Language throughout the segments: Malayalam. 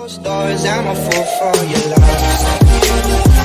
Stars, I'm a fool for your love.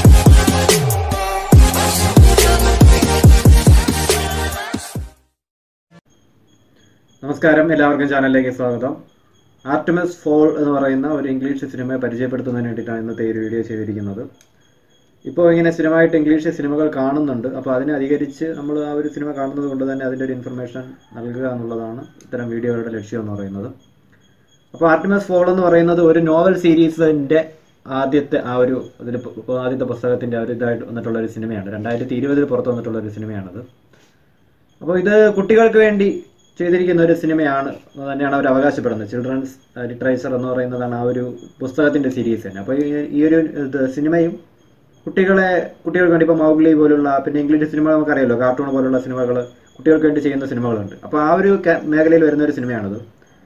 നമസ്കാരം എല്ലാവർക്കും ചാനലിലേക്ക് സ്വാഗതം ആർട്ടിമസ് ഫോൾ എന്ന് പറയുന്ന ഒരു ഇംഗ്ലീഷ് സിനിമയെ പരിചയപ്പെടുത്തുന്നതിന് വേണ്ടിയിട്ടാണ് ഇന്നത്തെ ഈ ഒരു വീഡിയോ ചെയ്തിരിക്കുന്നത് ഇപ്പോൾ ഇങ്ങനെ സ്ഥിരമായിട്ട് ഇംഗ്ലീഷ് സിനിമകൾ കാണുന്നുണ്ട് അപ്പോൾ അതിനെ അധികരിച്ച് നമ്മൾ ആ ഒരു സിനിമ കാണുന്നത് കൊണ്ട് തന്നെ അതിൻ്റെ ഒരു ഇൻഫർമേഷൻ നൽകുക എന്നുള്ളതാണ് ഇത്തരം വീഡിയോകളുടെ ലക്ഷ്യം എന്ന് പറയുന്നത് അപ്പോൾ ആർട്ടിമസ് ഫോൾ എന്ന് പറയുന്നത് ഒരു നോവൽ സീരീസിൻ്റെ ആദ്യത്തെ ആ ഒരു അതിൽ ആദ്യത്തെ പുസ്തകത്തിൻ്റെ ആ ഒരു ഇതായിട്ട് വന്നിട്ടുള്ള ഒരു സിനിമയാണ് രണ്ടായിരത്തി ഇരുപതിൽ പുറത്ത് വന്നിട്ടുള്ള ഒരു സിനിമയാണത് അപ്പോൾ ഇത് കുട്ടികൾക്ക് വേണ്ടി ചെയ്തിരിക്കുന്ന ഒരു സിനിമയാണ് എന്ന് തന്നെയാണ് അവർ അവകാശപ്പെടുന്നത് ചിൽഡ്രൻസ് ലിറ്ററേച്ചർ എന്ന് പറയുന്നതാണ് ആ ഒരു പുസ്തകത്തിന്റെ സീരീസ് തന്നെ അപ്പോൾ ഈ- ഈ ഒരു ഇത് സിനിമയും കുട്ടികളെ കുട്ടികൾക്ക് വേണ്ടി ഇപ്പോൾ മൗഗ്ലി പോലുള്ള പിന്നെ ഇംഗ്ലീഷ് സിനിമ നമുക്കറിയാലോ കാർട്ടൂൺ പോലുള്ള സിനിമകൾ കുട്ടികൾക്ക് വേണ്ടി ചെയ്യുന്ന സിനിമകളുണ്ട് അപ്പോൾ ആ ഒരു ക- മേഖലയിൽ വരുന്ന ഒരു സിനിമയാണിത്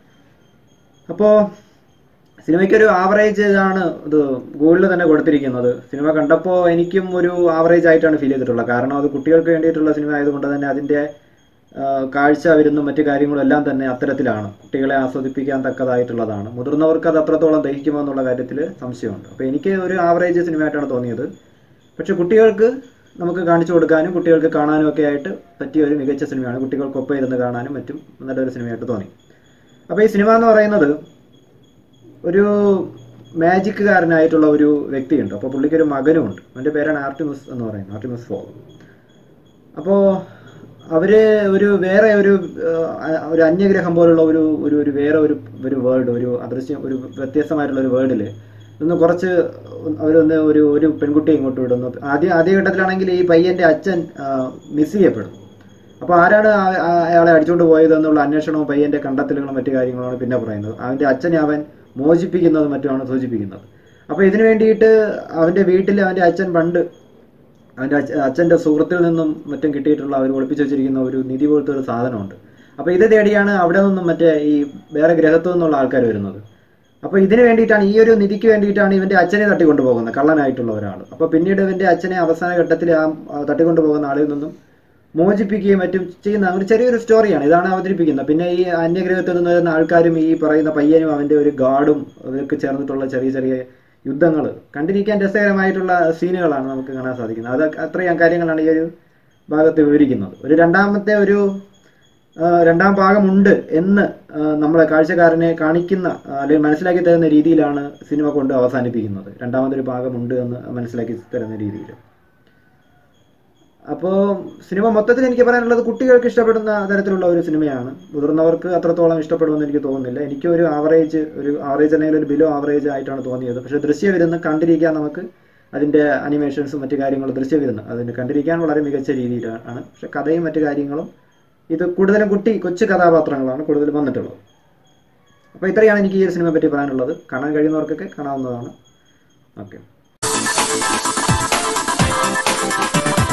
അപ്പോൾ സിനിമയ്ക്കൊരു ആവറേജ് ഇതാണ് ഇത് ഗൂഗിളിൽ തന്നെ കൊടുത്തിരിക്കുന്നത് സിനിമ കണ്ടപ്പോൾ എനിക്കും ഒരു ആവറേജ് ആയിട്ടാണ് ഫീൽ ചെയ്തിട്ടുള്ളത് കാരണം അത് കുട്ടികൾക്ക് വേണ്ടിയിട്ടുള്ള സിനിമ ആയതുകൊണ്ട് തന്നെ അതിൻ്റെ ആ, കാഴ്ച വരുന്ന മറ്റു കാര്യങ്ങളും എല്ലാം തന്നെ അത്തരത്തിലാണ് കുട്ടികളെ ആസ്വദിപ്പിക്കാൻ തക്കതായിട്ടുള്ളതാണ് മുതിർന്നവർക്ക് അത് അത്രത്തോളം ദഹിക്കുമോ എന്നുള്ള കാര്യത്തിൽ സംശയമുണ്ട് അപ്പോൾ എനിക്ക് ഒരു ആവറേജ് സിനിമയായിട്ടാണ് തോന്നിയത് പക്ഷെ കുട്ടികൾക്ക് നമുക്ക് കാണിച്ചു കൊടുക്കാനും കുട്ടികൾക്ക് കാണാനും ഒക്കെ ആയിട്ട് പറ്റിയ ഒരു മികച്ച സിനിമയാണ് കുട്ടികൾക്കൊപ്പം ഇരുന്ന് കാണാനും മറ്റും നല്ലൊരു സിനിമയായിട്ട് തോന്നി അപ്പോൾ ഈ സിനിമ എന്ന് പറയുന്നത് ഒരു മാജിക്കുകാരനായിട്ടുള്ള ഒരു വ്യക്തിയുണ്ട് അപ്പോൾ പുള്ളിക്കൊരു മകനുമുണ്ട് അവൻ്റെ പേരാണ് ആർട്ടിമസ് എന്ന് പറയുന്നത് ആർട്ടിമസ് ഫോൾ അപ്പോൾ അവര് ഒരു വേറെ ഒരു ആ, ഒരു അന്യഗ്രഹം പോലുള്ള ഒരു ഒരു ഒരു വേറെ ഒരു ഒരു വേൾഡ് ഒരു അദൃശ്യം ഒരു വ്യത്യസ്തമായിട്ടുള്ള ഒരു വേൾഡിൽ നിന്ന് കുറച്ച് അവരൊന്ന് ഒരു ഒരു പെൺകുട്ടിയെ ഇങ്ങോട്ട് വിടുന്നു ആദ്യ ആദ്യഘട്ടത്തിലാണെങ്കിൽ ഈ പയ്യന്റെ അച്ഛൻ മിസ് ചെയ്യപ്പെടും അപ്പോൾ ആരാണ് ആ- ആ- അയാളെ അടിച്ചുകൊണ്ട് പോയതെന്നുള്ള അന്വേഷണവും പയ്യന്റെ കണ്ടെത്തലുകളും മറ്റു കാര്യങ്ങളുമാണ് പിന്നെ പറയുന്നത് അവന്റെ അച്ഛനെ അവൻ മോചിപ്പിക്കുന്നതും മറ്റുമാണ് സൂചിപ്പിക്കുന്നത് അപ്പോൾ ഇതിനു വേണ്ടിയിട്ട് അവന്റെ വീട്ടിൽ അവന്റെ അച്ഛൻ പണ്ട് അവൻ്റെ അച്ഛ അച്ഛൻ്റെ സുഹൃത്തിൽ നിന്നും മറ്റും കിട്ടിയിട്ടുള്ള അവർ ഒളിപ്പിച്ച് വെച്ചിരിക്കുന്ന ഒരു നിധി പോലത്തെ ഒരു സാധനമുണ്ട് അപ്പോൾ ഇത് തേടിയാണ് അവിടെ നിന്നും മറ്റേ ഈ വേറെ ഗ്രഹത്തു നിന്നുള്ള ആൾക്കാർ വരുന്നത് അപ്പോൾ ഇതിന് വേണ്ടിയിട്ടാണ് ഈ ഒരു നിധിക്ക് വേണ്ടിയിട്ടാണ് ഇവൻ്റെ അച്ഛനെ തട്ടിക്കൊണ്ടുപോകുന്നത് കള്ളനായിട്ടുള്ള ഒരാൾ അപ്പോൾ പിന്നീട് ഇവൻ്റെ അച്ഛനെ അവസാന ഘട്ടത്തിൽ ആ ആ തട്ടിക്കൊണ്ടുപോകുന്ന ആളിൽ നിന്നും മോചിപ്പിക്കുകയും മറ്റും ചെയ്യുന്ന ഒരു ചെറിയൊരു സ്റ്റോറിയാണ് ഇതാണ് അവതരിപ്പിക്കുന്നത് പിന്നെ ഈ അന്യഗ്രഹത്തിൽ നിന്ന് വരുന്ന ആൾക്കാരും ഈ പറയുന്ന പയ്യനും അവൻ്റെ ഒരു ഗാർഡും അതൊക്കെ ചേർന്നിട്ടുള്ള ചെറിയ ചെറിയ യുദ്ധങ്ങൾ കണ്ടിരിക്കാൻ രസകരമായിട്ടുള്ള സീനുകളാണ് നമുക്ക് കാണാൻ സാധിക്കുന്നത് അത് അത്രയും കാര്യങ്ങളാണ് ഈ ഒരു ഭാഗത്ത് വിവരിക്കുന്നത് ഒരു രണ്ടാമത്തെ ഒരു ആ, രണ്ടാം ഭാഗമുണ്ട് എന്ന് ആ, നമ്മളെ കാഴ്ചക്കാരനെ കാണിക്കുന്ന ആ, അല്ലെങ്കിൽ മനസ്സിലാക്കി തരുന്ന രീതിയിലാണ് സിനിമ കൊണ്ട് അവസാനിപ്പിക്കുന്നത് രണ്ടാമതൊരു ഭാഗമുണ്ട് എന്ന് മനസ്സിലാക്കി തരുന്ന രീതിയിൽ അപ്പോൾ സിനിമ മൊത്തത്തിൽ എനിക്ക് പറയാനുള്ളത് കുട്ടികൾക്ക് ഇഷ്ടപ്പെടുന്ന തരത്തിലുള്ള ഒരു സിനിമയാണ് മുതിർന്നവർക്ക് അത്രത്തോളം ഇഷ്ടപ്പെടുമെന്ന് എനിക്ക് തോന്നുന്നില്ല എനിക്ക് ഒരു ആവറേജ് ഒരു ആവറേജ് അല്ലെങ്കിൽ ഒരു ബിലോ ആവറേജ് ആയിട്ടാണ് തോന്നിയത് പക്ഷേ ദൃശ്യവിരുന്ന് കണ്ടിരിക്കാൻ നമുക്ക് അതിൻ്റെ അനിമേഷൻസും മറ്റു കാര്യങ്ങളും ദൃശ്യവിരുന്ന് അതിന് കണ്ടിരിക്കാൻ വളരെ മികച്ച രീതിയിലാണ് പക്ഷെ കഥയും മറ്റു കാര്യങ്ങളും ഇത് കൂടുതലും കുട്ടി കൊച്ചു കഥാപാത്രങ്ങളാണ് കൂടുതൽ വന്നിട്ടുള്ളത് അപ്പോൾ ഇത്രയാണ് എനിക്ക് ഈ ഒരു സിനിമയെ പറ്റി പറയാനുള്ളത് കാണാൻ കഴിയുന്നവർക്കൊക്കെ കാണാവുന്നതാണ് ഓക്കെ